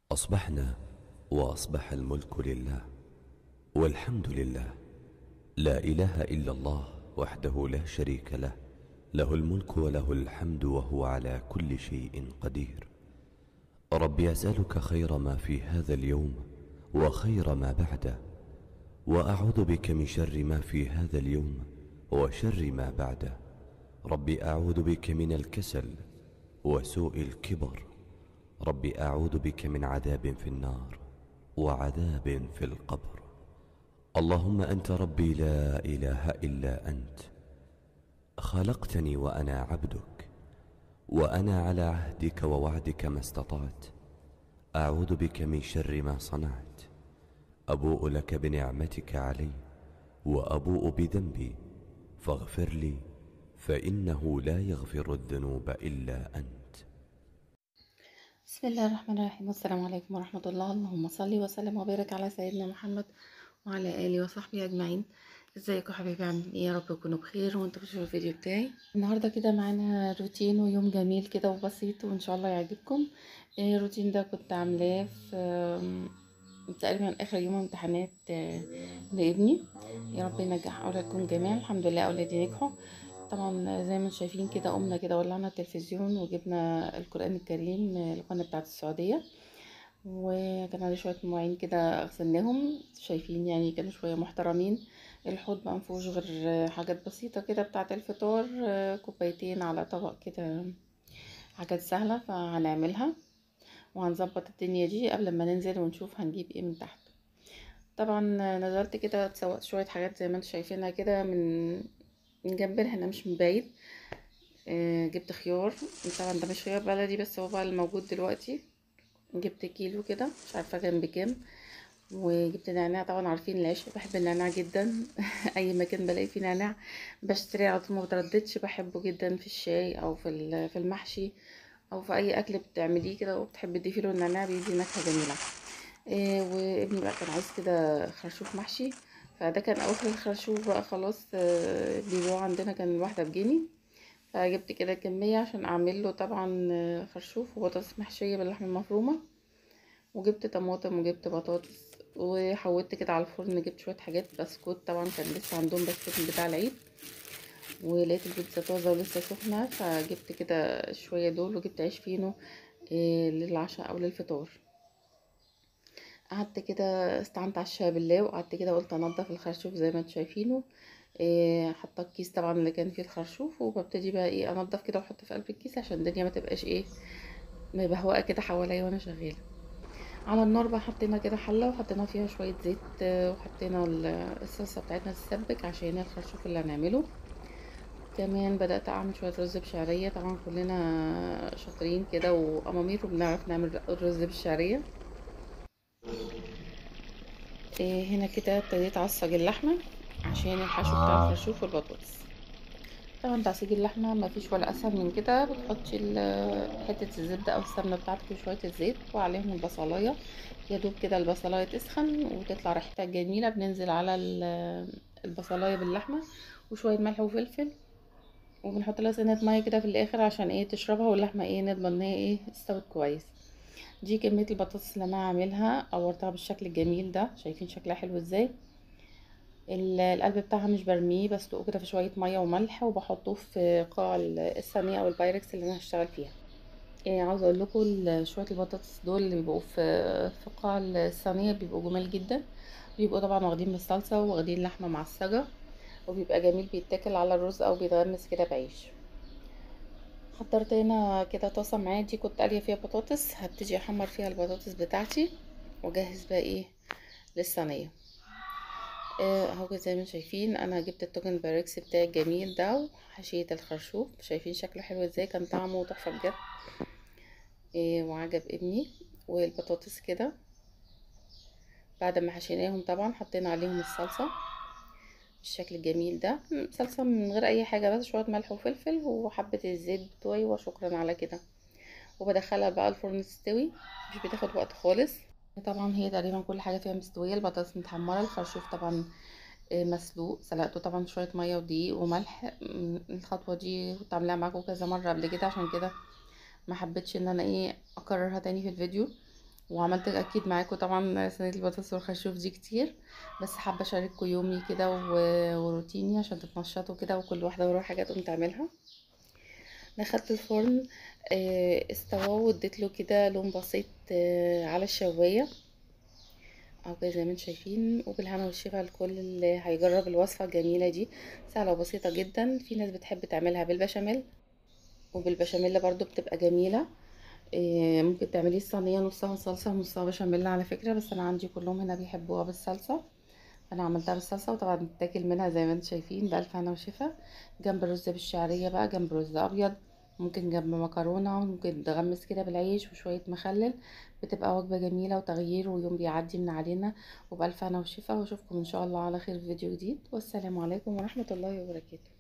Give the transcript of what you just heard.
أصبحنا وأصبح الملك لله والحمد لله لا إله إلا الله وحده لا شريك له له الملك وله الحمد وهو على كل شيء قدير ربي أسألك خير ما في هذا اليوم وخير ما بعده وأعوذ بك من شر ما في هذا اليوم وشر ما بعده ربي أعوذ بك من الكسل وسوء الكبر ربي أعوذ بك من عذاب في النار وعذاب في القبر اللهم أنت ربي لا إله إلا أنت خلقتني وأنا عبدك وأنا على عهدك ووعدك ما استطعت أعوذ بك من شر ما صنعت أبوء لك بنعمتك علي وأبوء بذنبي فاغفر لي فإنه لا يغفر الذنوب إلا أنت بسم الله الرحمن الرحيم والسلام عليكم ورحمة الله اللهم صل وسلم وبارك على سيدنا محمد وعلى آله وصحبه أجمعين ازيكم حبايبي عاملين ايه يا رب تكونوا بخير وانتوا بتشوفوا الفيديو بتاعي النهارده كده معانا روتين ويوم جميل كده وبسيط وان شاء الله يعجبكم إيه الروتين ده كنت عاملاه في آم، تقريبا اخر يوم امتحانات آه، لابني يا رب ينجح اولادكم جميعا الحمد لله اولادي نجحوا طبعا زي ما انتم شايفين كده قمنا كده ولعنا التلفزيون وجبنا القرآن الكريم آه، القناة بتاعت السعودية وكان عليه شوية مواعين كده غسلناهم شايفين يعني كانوا شوية محترمين الحوض بقى مفيهوش غير حاجات بسيطة كده بتاعة الفطار آه، كوبايتين على طبق كده حاجات سهلة فهنعملها وهنظبط الدنيا دي قبل ما ننزل ونشوف هنجيب ايه من تحت طبعا نزلت كده اتسوقت شوية حاجات زي ما انتم شايفينها كده من من جنبنا هنا مش من بعيد آه، جبت خيار طبعا ده مش خيار بلدي بس هو بقى الموجود دلوقتي جبت كيلو كده مش عارفه كان بكام وجبت نعناع طبعا عارفين العيش بحب النعناع جدا اي مكان بلاقي فيه نعناع بشتريه على طول ما بترددش بحبه جدا في الشاي او في ال- في المحشي او في اي اكل بتعمليه كده وبتحبي تضيفي له النعناع بيدي نكهه جميله إيه وابني بقى كان عايز كده خرشوف محشي فده كان اواخر الخرشوف بقى خلاص آه، بيبيعوه عندنا كان الواحده بجنيه فجبت كده كميه عشان اعمل له طبعا آه، خرشوف وبطاطس محشيه باللحمه المفرومه وجبت طماطم وجبت بطاطس وحودت كده على الفرن جبت شويه حاجات بسكوت طبعا كان لسه عندهم بسكوت بتاع العيد ولقيت البيتزا طازه ولسه سخنه فجبت كده شويه دول وجبت عيش فينو إيه للعشاء او للفطار قعدت كده استعنت على الشاي بالله وقعدت كده قلت انضف الخرشوف زي ما انتم شايفينه إيه حاطه الكيس طبعا اللي كان فيه الخرشوف وببتدي بقى ايه انضف كده واحط في قلب الكيس عشان الدنيا ما تبقاش ايه مبهوقه كده حواليا وانا شغاله على النار بقى حطينا كده حله وحطينا فيها شويه زيت آه، وحطينا ال- الصلصه بتاعتنا تتسبك عشان الخرشوف اللي هنعمله كمان بدات اعمل شويه رز بشعريه طبعا كلنا شاطرين كده وامامير وبنعرف نعمل الرز بالشعريه إيه هنا كده ابتديت اعصج اللحمه عشان الحشو بتاع الخرشوف والبطاطس طبعا تعصيج اللحمه ما فيش ولا اسهل من كده بتحطي ال- حته الزبده او السمنه بتاعتك وشويه الزيت وعليهم البصلايه يا دوب كده البصلايه تسخن وتطلع ريحتها جميله بننزل على ال- البصلايه باللحمه وشويه ملح وفلفل وبنحط لها سنه ميه كده في الاخر عشان ايه تشربها واللحمه ايه نضمن ان هي ايه استوت كويس دي كميه البطاطس اللي انا هعملها قورتها بالشكل الجميل ده شايفين شكلها حلو ازاي ال- القلب بتاعها مش برميه بسلقه كده في شويه ميه وملح وبحطه في قاع ال- الصينيه او البايركس اللي انا هشتغل فيها إيه عاوزه اقول لكم ال- شويه البطاطس دول اللي بيبقوا في في قاع الصينيه بيبقوا جمال جدا بيبقوا طبعا واخدين بالصلصه واخدين لحمه معسجه وبيبقى جميل بيتاكل على الرز او بيتغمس كده بعيش حضرت هنا كده طاسه معايا دي كنت قاليه فيها بطاطس هبتدي احمر فيها البطاطس بتاعتي واجهز بقى ايه للصينيه آه، اهو زي ما شايفين انا جبت التوكن باركس بتاعي الجميل ده وحشية الخرشوف شايفين شكله حلو ازاي كان طعمه تحفة بجد آه، وعجب ابني والبطاطس كده بعد ما حشيناهم طبعا حطينا عليهم الصلصة بالشكل الجميل ده م، صلصة من غير اي حاجة بس شوية ملح وفلفل وحبة الزيت بتوعي وشكرا على كده وبدخلها بقى الفرن تستوي مش بتاخد وقت خالص طبعا هي تقريبا كل حاجة فيها مستوية البطاطس متحمرة الخرشوف طبعا آه، مسلوق سلقته طبعا شوية مية ودقيق وملح م، الخطوة دي كنت عاملاها معاكم كذا مرة قبل كده عشان كده ما حبيتش ان انا ايه اكررها تاني في الفيديو وعملت اكيد معاكم طبعا صينيه البطاطس والخرشوف دي كتير بس حابه اشارككم يومي كده و- وروتيني عشان تتنشطوا كده وكل واحده وراها حاجه تقوم تعملها دخلت الفرن آه، استوى واديت له كده لون بسيط آه، على الشوايه او كده زي ما انتم شايفين وبالهنا والشفا لكل اللي هيجرب الوصفه الجميله دي سهله وبسيطه جدا في ناس بتحب تعملها بالبشاميل وبالبشاميل برضو بتبقى جميله إيه، ممكن تعمليه الصينيه نصها صلصه ونصها بشاميل على فكره بس انا عندي كلهم هنا بيحبوها بالصلصه انا عملتها بالصلصه وطبعا بتاكل منها زي ما انتم شايفين بألف هنا وشفا جنب الرز بالشعريه بقى جنب رز ابيض ممكن جنب مكرونه ممكن تغمس كده بالعيش وشويه مخلل بتبقى وجبه جميله وتغيير ويوم بيعدي من علينا وبألف هنا وشفا واشوفكم ان شاء الله على خير في فيديو جديد والسلام عليكم ورحمه الله وبركاته